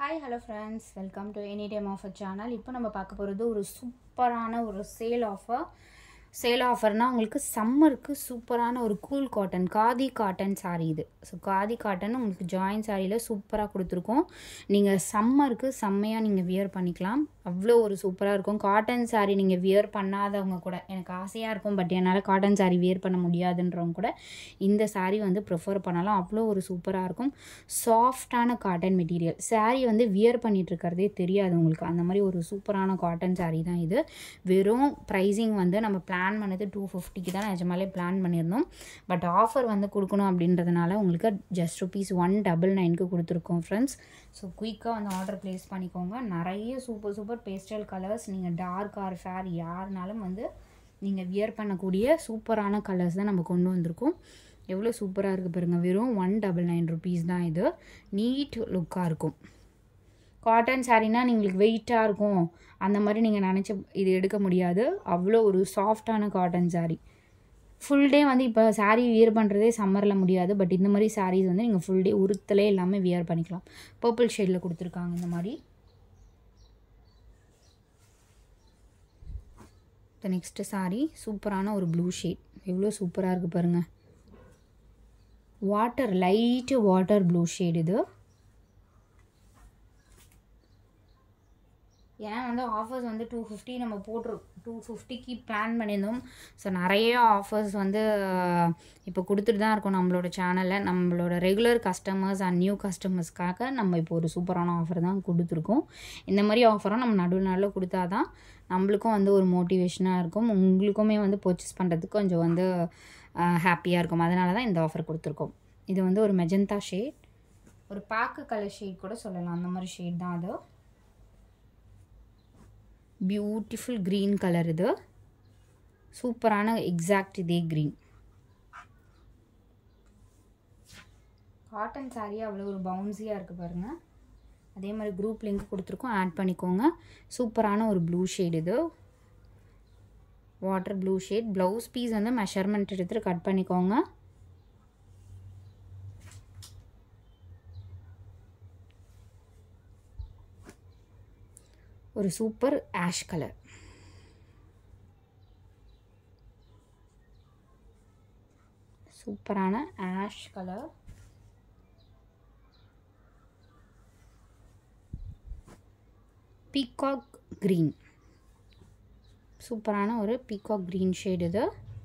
hi hello friends welcome to any time offer channel இப்போ நம்ம பார்க்க போகிறது ஒரு சூப்பரான ஒரு சேல் ஆஃபர் சேல் ஆஃபர்னால் உங்களுக்கு சம்மருக்கு சூப்பரான ஒரு cool cotton khadi cotton saree இது ஸோ காதி காட்டன் உங்களுக்கு ஜாயின் சாரியில் சூப்பராக கொடுத்துருக்கோம் நீங்கள் சம்மருக்கு செம்மையாக நீங்கள் வியர் பண்ணிக்கலாம் அவ்வளோ ஒரு சூப்பராக இருக்கும் காட்டன் saree நீங்கள் வியர் பண்ணாதவங்க கூட எனக்கு ஆசையாக இருக்கும் பட் என்னால் காட்டன் saree வியர் பண்ண முடியாதுன்றவங்க கூட இந்த saree வந்து ப்ரிஃபர் பண்ணலாம் அவ்வளோ ஒரு சூப்பராக இருக்கும் சாஃப்டான காட்டன் மெட்டீரியல் saree வந்து வியர் பண்ணிட்டு இருக்கிறதே தெரியாது உங்களுக்கு அந்த மாதிரி ஒரு சூப்பரான காட்டன் saree தான் இது வெறும் ப்ரைஸிங் வந்து நம்ம பிளான் பண்ணது டூ ஃபிஃப்டிக்கு தான் நிஜமாலே பிளான் பண்ணியிருந்தோம் பட் ஆஃபர் வந்து கொடுக்கணும் அப்படின்றதுனால உங்களுக்கு ஜஸ்ட் ருபீஸ் ஒன் டபுள் நைனுக்கு கொடுத்துருக்கோம் ஃப்ரெண்ட்ஸ் ஸோ குயிக்காக வந்து ஆர்டர் ப்ளேஸ் பண்ணிக்கோங்க நிறைய சூப்பர் சூப்பர் பேஸ்டல் கலர்ஸ் நீங்கள் டார்க் ஆர் ஃபேர் யாருனாலும் வந்து நீங்கள் வியர் பண்ணக்கூடிய சூப்பரான கலர்ஸ் தான் நம்ம கொண்டு வந்திருக்கோம் எவ்வளோ சூப்பராக இருக்குது பாருங்கள் வெறும் ஒன் டபுள் நைன் ருபீஸ் தான் இது நீட் லுக்காக இருக்கும் காட்டன் சாரீனா உங்களுக்கு வெயிட்டாக இருக்கும் அந்த மாதிரி நீங்கள் நினச்ச இது எடுக்க முடியாது அவ்வளோ ஒரு சாஃப்டான காட்டன் saree ஃபுல் டே வந்து இப்போ saree வியர் பண்ணுறதே சம்மரில் முடியாது பட் இந்த மாதிரி சாரீஸ் வந்து நீங்கள் ஃபுல் டே உருத்தலே இல்லாமல் வியர் பண்ணிக்கலாம் பர்பிள் ஷேடில் கொடுத்துருக்காங்க இந்த மாதிரி த நெக்ஸ்ட்டு saree சூப்பரான ஒரு ப்ளூ ஷேட் எவ்வளோ சூப்பராக இருக்குது பாருங்கள் water light water blue shade இது ஏன்னா வந்து ஆஃபர்ஸ் வந்து டூ ஃபிஃப்டி நம்ம போட்டுரு டூ ஃபிஃப்டிக்கு பிளான் பண்ணியிருந்தோம் ஸோ நிறைய ஆஃபர்ஸ் வந்து இப்போ கொடுத்துட்டு தான் இருக்கோம் நம்மளோட சேனலில் நம்மளோட ரெகுலர் கஸ்டமர்ஸ் அண்ட் நியூ கஸ்டமர்ஸ்க்காக நம்ம இப்போ ஒரு சூப்பரான ஆஃபர் தான் கொடுத்துருக்கோம் இந்த மாதிரி ஆஃபரும் நம்ம நடுவு நாளில் கொடுத்தா தான் நம்மளுக்கும் வந்து ஒரு மோட்டிவேஷனாக இருக்கும் உங்களுக்குமே வந்து பர்ச்சேஸ் பண்ணுறதுக்கு கொஞ்சம் வந்து ஹாப்பியாக இருக்கும் அதனால தான் இந்த ஆஃபர் கொடுத்துருக்கோம் இது வந்து ஒரு மெஜந்தா ஷேட் ஒரு பாக்கு கலர் ஷேட் கூட சொல்லலாம் அந்த மாதிரி ஷேட் தான் அது பியூட்டிஃபுல் க்ரீன் கலர் இது சூப்பரான எக்ஸாக்ட் இதே க்ரீன் காட்டன் சாரீ அவ்வளோ ஒரு பவுன்ஸியாக இருக்குது பாருங்கள் அதே மாதிரி குரூப் லிங்க் கொடுத்துருக்கோம் ஆட் பண்ணிக்கோங்க சூப்பரான ஒரு ப்ளூ ஷேட் இது water blue shade blouse piece வந்து மெஷர்மெண்ட் எடுத்துகிட்டு கட் பண்ணிக்கோங்க ஒரு சூப்பர் ஆஷ் கலர் சூப்பரான ஆஷ் கலர் பீகாக் க்ரீன் சூப்பரான ஒரு பீகாக் க்ரீன் ஷேட் இது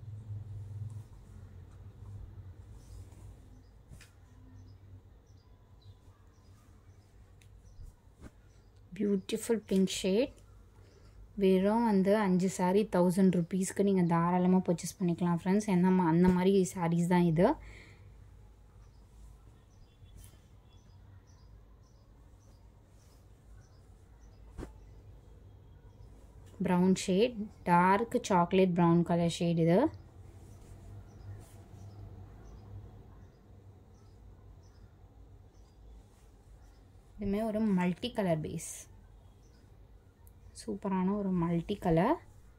பியூட்டிஃபுல் பிங்க் ஷேட் வெறும் வந்து அஞ்சு சாரீ தௌசண்ட் ருபீஸ்க்கு நீங்கள் தாராளமாக பர்ச்சேஸ் பண்ணிக்கலாம் ஃப்ரெண்ட்ஸ் என்ன அந்த மாதிரி சாரீஸ் தான் இது brown shade dark chocolate brown colour shade இது இதுவுமே ஒரு மல்டி கலர் பேஸ் சூப்பரான ஒரு multi colour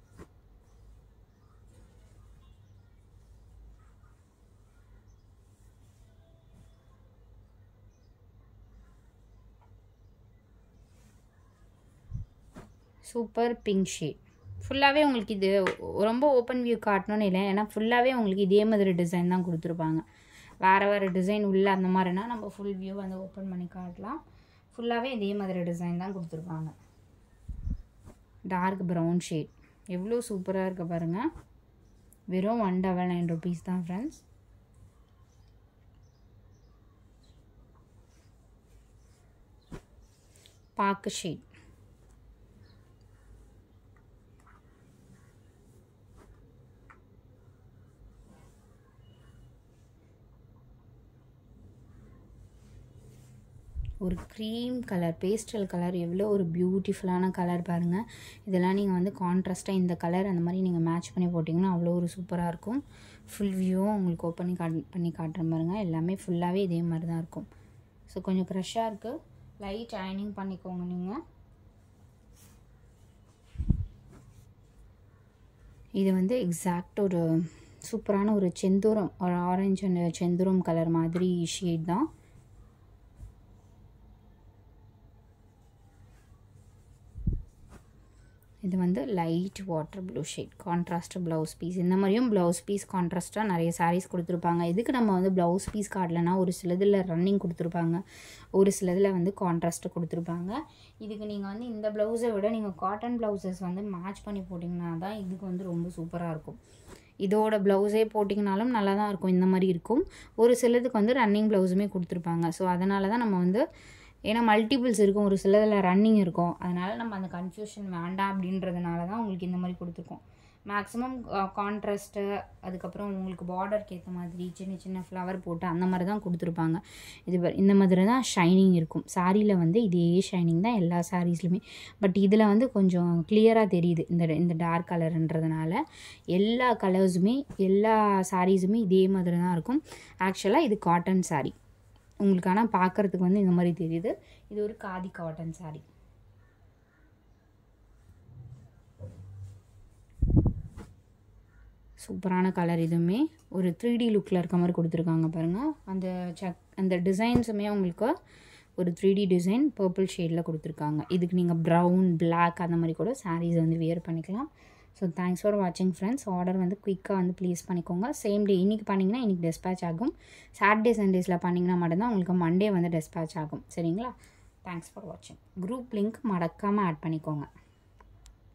super pink shade ஃபுல்லாகவே உங்களுக்கு இது ரொம்ப ஓப்பன் வியூ காட்டணும்னு இல்லை ஏன்னா ஃபுல்லாகவே உங்களுக்கு இதே மாதிரி டிசைன் தான் கொடுத்துருப்பாங்க வேறு வேறு டிசைன் உள்ள அந்த மாதிரினா நம்ம ஃபுல் வியூ வந்து ஓப்பன் பண்ணி காட்டலாம் ஃபுல்லாகவே இதே மாதிரி டிசைன் தான் கொடுத்துருப்பாங்க டார்க் ப்ரௌன் ஷேட் எவ்வளோ சூப்பராக இருக்க பாருங்கள் வெறும் ஒன் டபுள் நைன் ருபீஸ் தான் ஃப்ரெண்ட்ஸ் பாக்கு ஷேட் ஒரு க்ரீம் கலர் பேஸ்டல் கலர் எவ்வளோ ஒரு பியூட்டிஃபுல்லான கலர் பாருங்கள் இதெல்லாம் நீங்கள் வந்து கான்ட்ராஸ்ட்டாக இந்த கலர் அந்த மாதிரி நீங்கள் மேட்ச் பண்ணி போட்டிங்கன்னா அவ்வளோ ஒரு சூப்பராக இருக்கும் ஃபுல் வியூவும் உங்களுக்கு ஓப்பன் பண்ணி காட் பண்ணி காட்டுற பாருங்க எல்லாமே ஃபுல்லாகவே இதே மாதிரி தான் இருக்கும் ஸோ கொஞ்சம் க்ரஷ்ஷாக இருக்குது லைட் அயனிங் பண்ணிக்கோங்க நீங்கள் இது வந்து எக்ஸாக்ட் ஒரு சூப்பரான ஒரு செந்தூரம் ஒரு ஆரஞ்சு அண்ட் செந்தூரம் கலர் மாதிரி ஷேட் தான் இது வந்து light water blue shade contrast blouse piece இந்த மாதிரியும் ப்ளவுஸ் பீஸ் கான்ட்ராஸ்ட்டாக நிறைய சாரீஸ் கொடுத்துருப்பாங்க இதுக்கு நம்ம வந்து ப்ளவுஸ் பீஸ் காட்டலனா ஒரு சிலதில் ரன்னிங் கொடுத்துருப்பாங்க ஒரு சிலதில் வந்து கான்ட்ராஸ்ட்டு கொடுத்துருப்பாங்க இதுக்கு நீங்கள் வந்து இந்த ப்ளவுஸை விட நீங்கள் காட்டன் ப்ளவுசஸ் வந்து மேட்ச் பண்ணி போட்டிங்கன்னா தான் இதுக்கு வந்து ரொம்ப சூப்பராக இருக்கும் இதோட ப்ளவுஸே போட்டிங்கனாலும் நல்லா தான் இருக்கும் இந்த மாதிரி இருக்கும் ஒரு சிலதுக்கு வந்து ரன்னிங் ப்ளவுஸுமே கொடுத்துருப்பாங்க ஸோ அதனால தான் நம்ம வந்து ஏன்னா மல்டிபிள்ஸ் இருக்கும் ஒரு சிலதில் ரன்னிங் இருக்கும் அதனால் நம்ம அந்த கன்ஃபியூஷன் வேண்டாம் அப்படின்றதுனால தான் உங்களுக்கு இந்த மாதிரி கொடுத்துருக்கோம் மேக்ஸிமம் கான்ட்ராஸ்ட்டு அதுக்கப்புறம் உங்களுக்கு பார்டருக்கு ஏற்ற மாதிரி சின்ன சின்ன ஃப்ளவர் போட்டு அந்த மாதிரி தான் கொடுத்துருப்பாங்க இது பாரு, இந்த மாதிரி தான் ஷைனிங் இருக்கும் சாரியில் வந்து இதே ஷைனிங் தான் எல்லா சாரீஸ்லையுமே பட் இதில் வந்து கொஞ்சம் கிளியராக தெரியுது இந்த இந்த டார்க் கலருன்றதுனால எல்லா கலர்ஸுமே எல்லா சாரீஸுமே இதே மாதிரி தான் இருக்கும் ஆக்சுவலாக இது காட்டன் saree உங்களுக்கு ஆனால் பார்க்குறதுக்கு வந்து இந்த மாதிரி தெரியுது இது ஒரு காதி காட்டன் saree சூப்பரான கலர் இதுவுமே ஒரு த்ரீ டி லுக்கில் இருக்க மாதிரி கொடுத்துருக்காங்க பாருங்கள் அந்த சக் அந்த டிசைன்ஸுமே உங்களுக்கு ஒரு த்ரீ டி டிசைன் பர்பிள் ஷேடில் கொடுத்துருக்காங்க இதுக்கு நீங்கள் ப்ரௌன் Black அந்த மாதிரி கூட சாரீஸ் வந்து வியர் பண்ணிக்கலாம் ஸோ தேங்க்ஸ் ஃபார் வாட்சிங் ஃப்ரெண்ட்ஸ் ஆர்டர் வந்து குயிக்காக வந்து ப்ளேஸ் பண்ணிக்கோங்க சேம் டே இன்றைக்கி பண்ணிங்கன்னா இன்றைக்கி டெஸ்பேச் ஆகும் சாட்டர்டே சண்டேஸில் பண்ணிங்கன்னா மட்டும்தான் உங்களுக்கு மண்டே வந்து டெஸ்பேச் ஆகும் சரிங்களா தேங்க்ஸ் ஃபார் வாட்சிங் குரூப் லிங்க் மறக்காமல் ஆட் பண்ணிக்கோங்க